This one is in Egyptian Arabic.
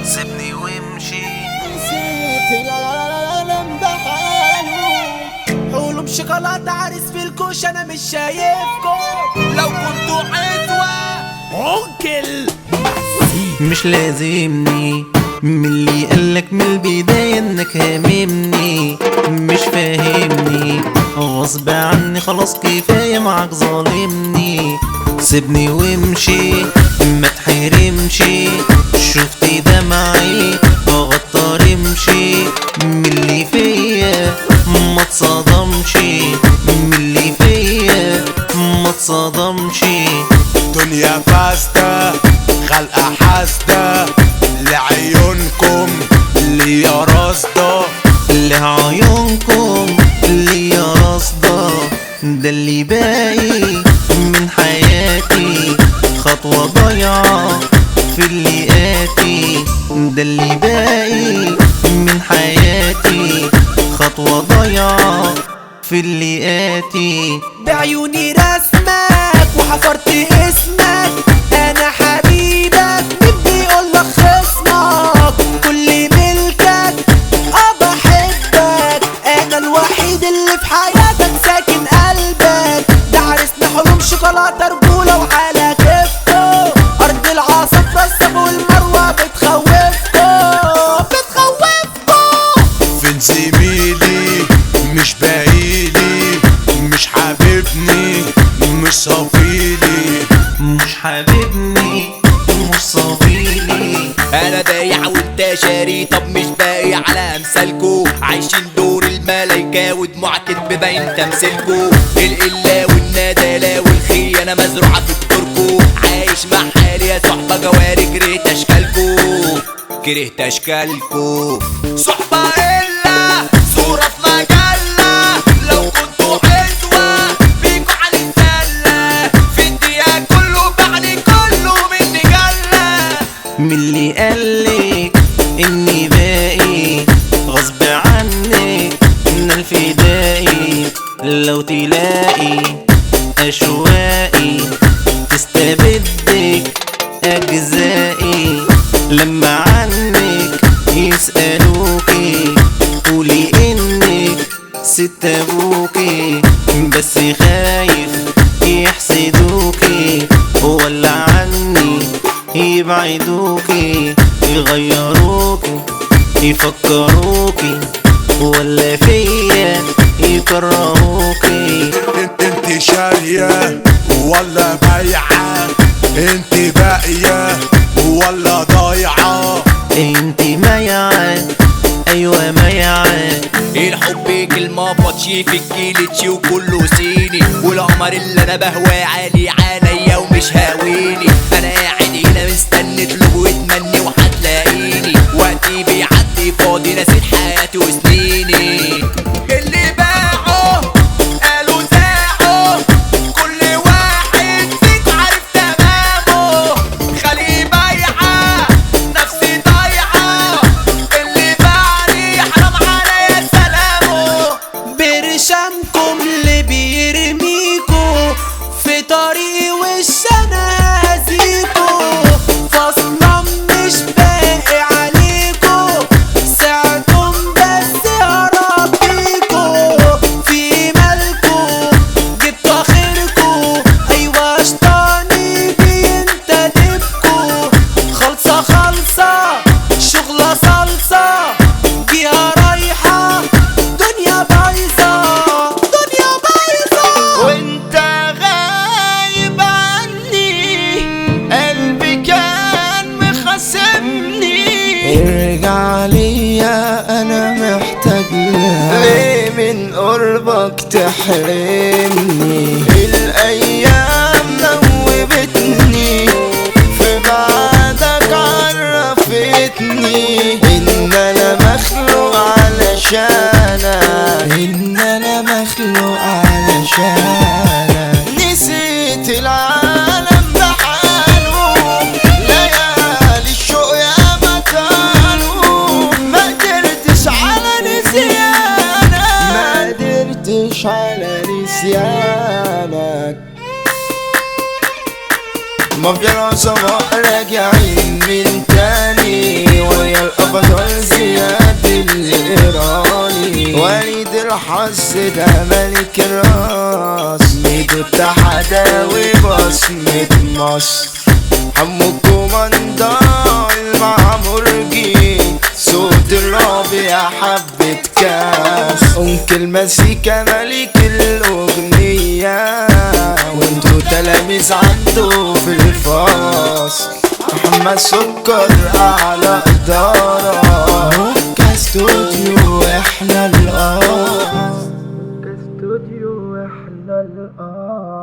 سيبني وامشي نسيت العالم بحاله حولهم شوكولاتة عريس في الكوش انا مش شايفكم لو كنتوا عزوة انكل مش لازمني من اللي قالك من البداية انك هاممني مش فاهمني غصب عني خلاص كفاية معاك ظالمني سيبني وامشي ما تحرمش شفت دمعي بغطى رمشي من اللي فيا ما تصدمش من اللي فيا ما تصدمش دنيا فاسدة خلقة حاسدة لعيونكم اللي يا رصدة لعيونكم اللي يا رصدة ده اللي باقي من حياتي خطوة ضايعة في اللي آتي ده اللي باقي من حياتي خطوة ضايعة في اللي آتي بعيوني رسمك وحفرت اسمك انا حبيبك مين بيقولك خصمك كل ملكك اه بحبك انا الوحيد اللي في حياتك ساكن قلبك ده عرسنا حلم شوكولاته رجوله وعلى كفته ارض العاصفه الصب والمروه بتخوفكم بتخوفكم فين زميلي مش باقيلي مش حبيبني مش صفيلي مش حبيبني مش صافيلي انا بايع وانت شاري طب مش باقي على امثالكو عايشين دور الملايكة ودموع كدب باين تمثيلكو القلة والندالة والخيانة مزروعة في التركو عايش مع حالي يا صحبة جواري كرهت اشكالكو كرهت اشكالكو صحبة الا صورة في مجلة لو كنتوا عزوة بيكوا عن السلة في الدقيقة كله بعد كله مني جلة من اللي قالك اني باقي غصب عنك ان الفدائي لو تلاقي اشواقي تستبدك اجزائي لما عنك يسألوكي قولي انك ست ابوكي بس خايف يحسدوكي ولا عني يبعدوكي يغيروكي يفكروكي ولا فيا يكرهوكي انت انت شارية ولا بايعة انت باقية ولا ضايعة انت ميعة ايوه ميعة الحب كلمة بطشي في الجيل وكله صيني والقمر اللي انا بهواه عالي عليا ومش هاويني انا قاعد هنا مستني اطلب واتمني وهتلاقيني وقتي بيعدي فاضي نسيت حياتي وسنيني اللي باعوا قالوا زاعوا كل واحد فيك عارف تمامه خليه بايعة نفسي ضايعة اللي باعني حرام عليا سلامه برشامكم اللي بيرميكوا في طريقي وش انا هزيكوا فاصلا مش باقي عليكوا ساعدكم بس هربيكوا في مالكوا جبتوا اخركوا ايوه شطاني بينتدبكوا خالصة خالصة شغلة صلصة بيها رايحة دنيا بايظة دنيا بايظة وانت غايب عني قلبي كان مخاصمني ارجع ليا انا محتاج لها ليه من قربك تحرمني الايام نوبتني في بعدك عرفتني ان انا مخلوق علشانك ان انا مخلوق علشانك نسيت العالم بحاله ليالي الشوق يا مكانه ما قدرتش على نسيانك ما قدرتش على نسيانك ما في العصابة راجعين من تاني ده ملك الراس ميدو التحداوي بصمة مصر حمو الكوماندا المعمرجي صوت الرابع حبة كاس أنكل مسيكا ملك الأغنية وانتو تلاميذ عنده في الفاس محمد سكر أعلى إدارة كاستوديو إحنا الأرض كاستوديو إحنا الأرض